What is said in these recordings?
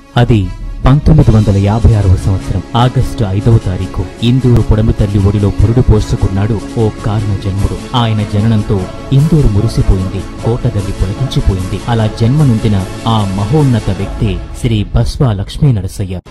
అది పంతొమ్మిది వందల యాభై ఆరవ సంవత్సరం ఆగస్టు ఐదవ తారీఖు ఇందూరు పొడమి తల్లి ఒడిలో పురుడు పోసుకున్నాడు ఓ కారణ జన్ముడు ఆయన జననంతో ఇందూరు మురిసిపోయింది కోటగల్లి పులకించిపోయింది అలా జన్మనుందిన ఆ మహోన్నత వ్యక్తి శ్రీ బస్వా లక్ష్మీ నరసయ్య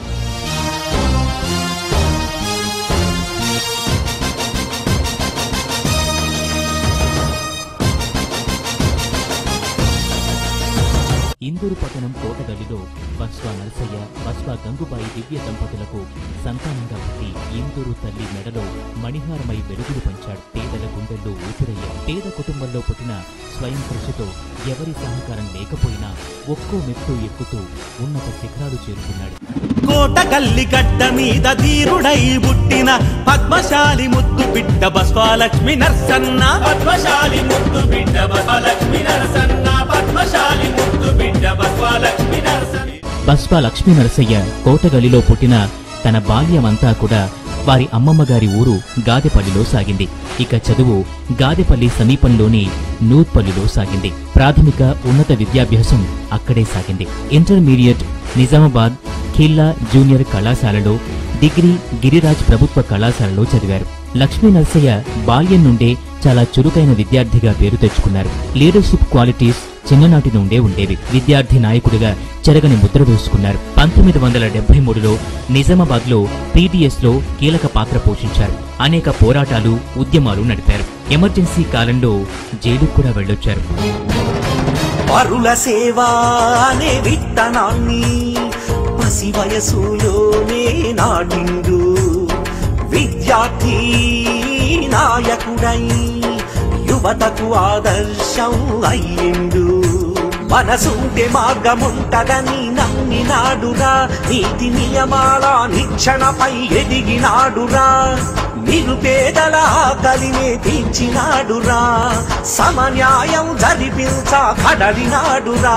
ఇందూరు పట్టణం కోటగల్లిలో బస్వా నరసయ్య బస్వా గంగుబాయి దివ్య దంపతులకు సంతానంగా పుట్టి ఇందూరు తల్లి మెడలో మణిహారమై వెలుగులు పంచాడు పేదల గుండెల్లో ఊపిరయ్యాడు పేద కుటుంబంలో పుట్టిన స్వయం కృషితో ఎవరి సహకారం లేకపోయినా ఒక్కో మెట్టు ఎక్కుతూ ఉన్నత శిఖరాలు చేరుకున్నాడు కోట గల్లి గడ్డ మీద ధీరుడై పుట్టిన పద్మశాలి ముద్దు బిడ్డ బస్వాలక్ష్మి నర్సన్న పద్మశాలి ముద్దు బిడ్డ బసవలక్ష్మి నరసన్న పద్మశాలి ముద్దు బిడ్డ బసవలక్ష్మి నరసన్న బస్వా లక్ష్మీ నరసయ్య కోటగలిలో పుట్టిన తన బాల్యమంతా కూడా వారి అమ్మమ్మ గారి ఊరు గాదెపల్లిలో సాగింది ఇక చదువు గాదెపల్లి సమీపంలోని నూర్పల్లిలో సాగింది ప్రాథమిక ఉన్నత విద్యాభ్యాసం అక్కడే సాగింది ఇంటర్మీడియట్ నిజామాబాద్ ఖిల్లా జూనియర్ కళాశాలలో డిగ్రీ గిరిరాజ్ ప్రభుత్వ కళాశాలలో చదివారు లక్ష్మీ నరసయ్య బాల్యం నుండే చాలా చురుకైన విద్యార్థిగా పేరు తెచ్చుకున్నారు లీడర్షిప్ క్వాలిటీస్ చిన్ననాటి నుండే ఉండేవి విద్యార్థి నాయకుడిగా చెరగని ముద్ర వేసుకున్నారు పంతొమ్మిది వందల డెబ్బై మూడులో నిజామాబాద్ లో పీడిఎస్ లో కీలక పాత్ర పోషించారు అనేక పోరాటాలు ఉద్యమాలు నడిపారు ఎమర్జెన్సీ కాలంలో జైలుకు కూడా వెళ్ళొచ్చారు పరుల సేవ అనే విత్తనాన్ని పసి వయసులోనే నాటిండు విద్యార్థి నాయకుడై యువతకు ఆదర్శం అయ్యిండు మనసుంటే మార్గముంటదని నమ్మినాడురా నీతి నియమాల నిక్షణపై ఎదిగినాడురా నిరుపేదల ఆకలినే తీర్చినాడురా సమన్యాయం జరిపించ కడలినాడురా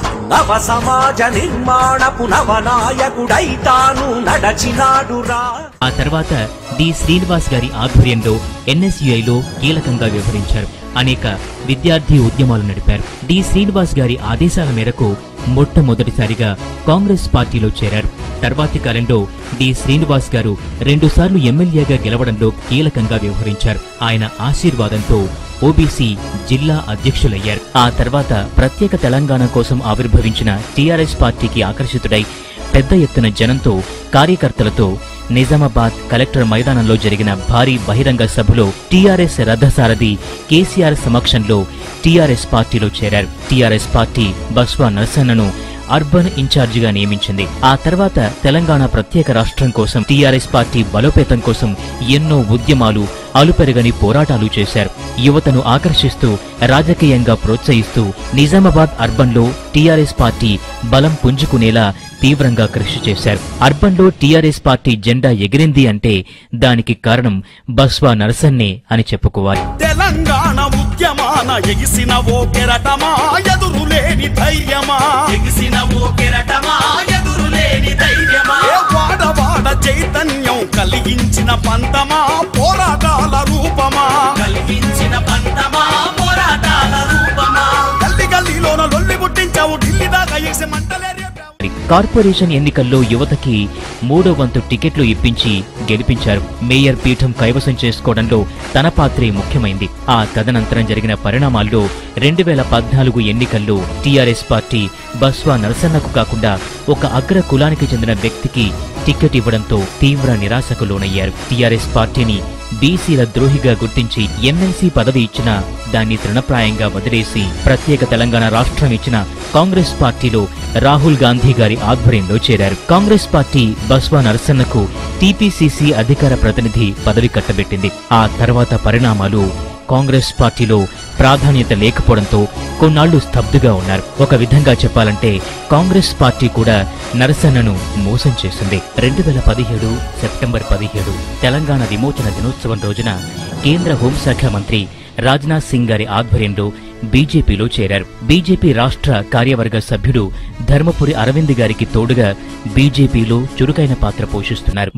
నవ సమాజ నిర్మాణపు నవనాయకుడై తాను నడచినాడురా ఆ తర్వాత డి శ్రీనివాస్ గారి ఆధ్వర్యంలో ఎన్ఎస్యుఐలో కీలకంగా వ్యవహరించారు అనేక విద్యార్థి ఉద్యమాలు నడిపారు డి శ్రీనివాస్ గారి ఆదేశాల మేరకు మొట్టమొదటిసారిగా కాంగ్రెస్ పార్టీలో చేరారు తర్వాతి కాలంలో డి శ్రీనివాస్ గారు రెండుసార్లు ఎమ్మెల్యేగా గెలవడంలో కీలకంగా వ్యవహరించారు ఆయన ఆశీర్వాదంతో ఓబీసీ జిల్లా అధ్యక్షులయ్యారు ఆ తర్వాత ప్రత్యేక తెలంగాణ కోసం ఆవిర్భవించిన టీఆర్ఎస్ పార్టీకి ఆకర్షితుడై పెద్ద ఎత్తున జనంతో కార్యకర్తలతో నిజామాబాద్ కలెక్టర్ మైదానంలో జరిగిన భారీ బహిరంగ సభలో టీఆర్ఎస్ రథసారథి కేసీఆర్ సమక్షంలో టీఆర్ఎస్ పార్టీలో చేరారు టీఆర్ఎస్ పార్టీ బస్వా నరసన్నను అర్బన్ ఇన్ఛార్జిగా నియమించింది ఆ తర్వాత తెలంగాణ ప్రత్యేక రాష్ట్రం కోసం టీఆర్ఎస్ పార్టీ బలోపేతం కోసం ఎన్నో ఉద్యమాలు అలుపెరగని పోరాటాలు చేశారు యువతను ఆకర్షిస్తూ రాజకీయంగా ప్రోత్సహిస్తూ నిజామాబాద్ అర్బన్లో టీఆర్ఎస్ పార్టీ బలం పుంజుకునేలా తీవ్రంగా కృషి చేశారు అర్బన్లో టీఆర్ఎస్ పార్టీ జెండా ఎగిరింది అంటే దానికి కారణం బస్వా నరసన్నే అని చెప్పుకోవాలి తెలంగాణ ఉద్యమాన ఎగిసిన ఓ కెరటమా ఎదురులేని ధైర్యమా ఎగిసిన ఓ కెరటమా ఎదురులేని ధైర్యమా ఏ వాడవాడ చైతన్యం కలిగించిన పంతమా పోరాటాల రూపమా కలిగించిన పంతమా పోరాటాల రూపమా గల్లి గల్లీలోన లొల్లి పుట్టించావు ఢిల్లీ దాకా ఎగిసి మంటలే రేపావు కార్పొరేషన్ ఎన్నికల్లో యువతకి మూడో వంతు టికెట్లు ఇప్పించి గెలిపించారు మేయర్ పీఠం కైవసం చేసుకోవడంలో తన పాత్రే ముఖ్యమైంది ఆ తదనంతరం జరిగిన పరిణామాల్లో రెండు వేల పద్నాలుగు ఎన్నికల్లో టీఆర్ఎస్ పార్టీ బస్వా నరసన్నకు కాకుండా ఒక అగ్ర కులానికి చెందిన వ్యక్తికి టికెట్ ఇవ్వడంతో తీవ్ర నిరాశకు లోనయ్యారు టీఆర్ఎస్ పార్టీని బీసీల ద్రోహిగా గుర్తించి ఎమ్మెల్సీ పదవి ఇచ్చినా దాన్ని తృణప్రాయంగా వదిలేసి ప్రత్యేక తెలంగాణ రాష్ట్రం ఇచ్చిన కాంగ్రెస్ పార్టీలో రాహుల్ గాంధీ గారి ఆధ్వర్యంలో చేరారు కాంగ్రెస్ పార్టీ బస్వా నరసన్నకు టీపీసీసీ అధికార ప్రతినిధి పదవి కట్టబెట్టింది ఆ తర్వాత పరిణామాలు కాంగ్రెస్ పార్టీలో ప్రాధాన్యత లేకపోవడంతో కొన్నాళ్లు స్తబ్దుగా ఉన్నారు ఒక విధంగా చెప్పాలంటే కాంగ్రెస్ పార్టీ కూడా నరసన్నను మోసం చేసింది రెండు వేల పదిహేడు సెప్టెంబర్ పదిహేడు తెలంగాణ విమోచన దినోత్సవం రోజున కేంద్ర హోంశాఖ మంత్రి రాజ్నాథ్ సింగ్ గారి ఆధ్వర్యంలో బీజేపీలో చేరారు బీజేపీ రాష్ట్ర కార్యవర్గ సభ్యుడు ధర్మపురి అరవింద్ గారికి తోడుగా బీజేపీలో చురుకైన పాత్ర పోషిస్తున్నారు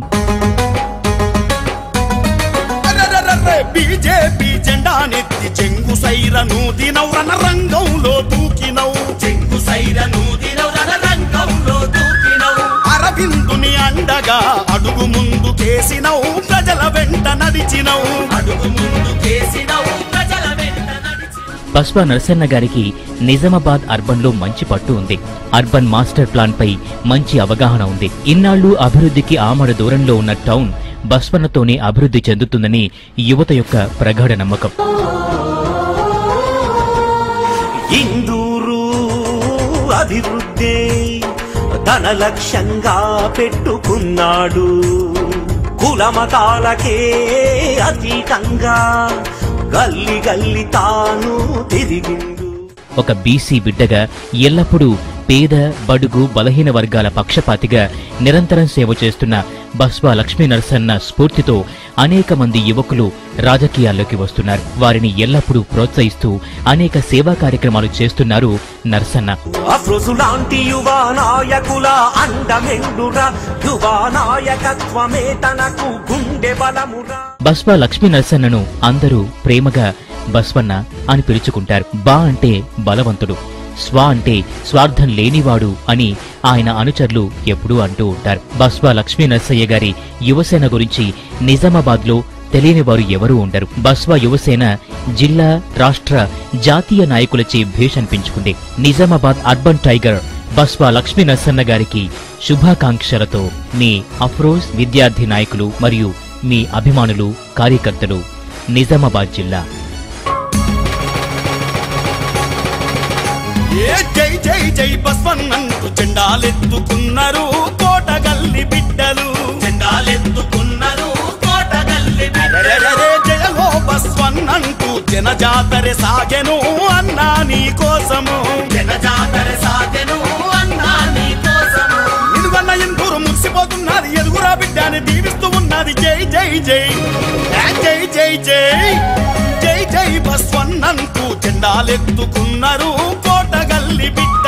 అరెరెరెరె, బీజేపీ జెండా నెత్తి చెంగు సైరను దినౌరన రంగంలో దూకినవు చెంగు సైరను దినవు రణరంగంలో దూకినవు గోవిందుని అండగా అడుగు ముందు కేసినవు ప్రజల వెంట నడిచినవు అడుగు ముందు కేసినవు ప్రజల వెంట నడిచి బస్వా నరసన్న గారికి నిజామాబాద్ అర్బన్ లో మంచి పట్టు ఉంది అర్బన్ మాస్టర్ ప్లాన్ పై మంచి అవగాహన ఉంది ఇన్నాళ్లు అభివృద్ధికి ఆమడ దూరంలో ఉన్న టౌన్ బస్వన్నతోనే అభివృద్ధి చెందుతుందని యువత యొక్క ప్రగాఢ నమ్మకం ఇందూరు అభివృద్ధి ధన లక్ష్యంగా పెట్టుకున్నాడు కులమతాలకే అతీతంగా గల్లి గల్లి తాను తిరిగిండు ఒక బీసీ బిడ్డగా ఎల్లప్పుడూ పేద బడుగు బలహీన వర్గాల పక్షపాతిగా నిరంతరం సేవ చేస్తున్న బస్వా లక్ష్మీ నరసన్న స్ఫూర్తితో అనేక మంది యువకులు రాజకీయాల్లోకి వస్తున్నారు వారిని ఎల్లప్పుడూ ప్రోత్సహిస్తూ అనేక సేవా కార్యక్రమాలు చేస్తున్నారు నరసన్న అఫ్రోజు లాంటి యువ నాయకుల అండమెండురా యువ నాయకత్వమే తనకు గుండె బలమురా బస్వా లక్ష్మీ నరసన్నను అందరూ ప్రేమగా బస్వన్న అని పిలుచుకుంటారు బా అంటే బలవంతుడు స్వ అంటే స్వార్థం లేనివాడు అని ఆయన అనుచరులు ఎప్పుడూ అంటూ ఉంటారు బస్వా లక్ష్మీ నరసయ్య గారి యువసేన గురించి నిజామాబాద్ లో తెలియని వారు ఎవరూ ఉండరు బస్వా యువసేన జిల్లా రాష్ట్ర జాతీయ నాయకులచే భేషనిపించుకుంది నిజామాబాద్ అర్బన్ టైగర్ బస్వా లక్ష్మీ నరసన్న గారికి శుభాకాంక్షలతో మీ అఫ్రోజ్ విద్యార్థి నాయకులు మరియు మీ అభిమానులు కార్యకర్తలు నిజామాబాద్ జిల్లా ఏ జై జై జై బస్వన్నంటూ జెండాలెత్తుకున్నారు కోటగల్లి బిడ్డలు జెండాలెత్తుకున్నారు కోటగల్లి రెరెరెరె జయహో బస్వన్నంటూ జనజాతరె సాగెను అన్నా నీ కోసము జనజాతర సాగెను అన్నా నీ కోసము నిలువన్న ఇంటూరు మురిసిపోతున్నది ఎదుగురా బిడ్డని దీవిస్తూ ఉన్నది జై జై జై ఏ జై జై జై జై జై బస్వన్నంటూ జెండాలెత్తుకున్నారు కోటగల్లి బిడ్డ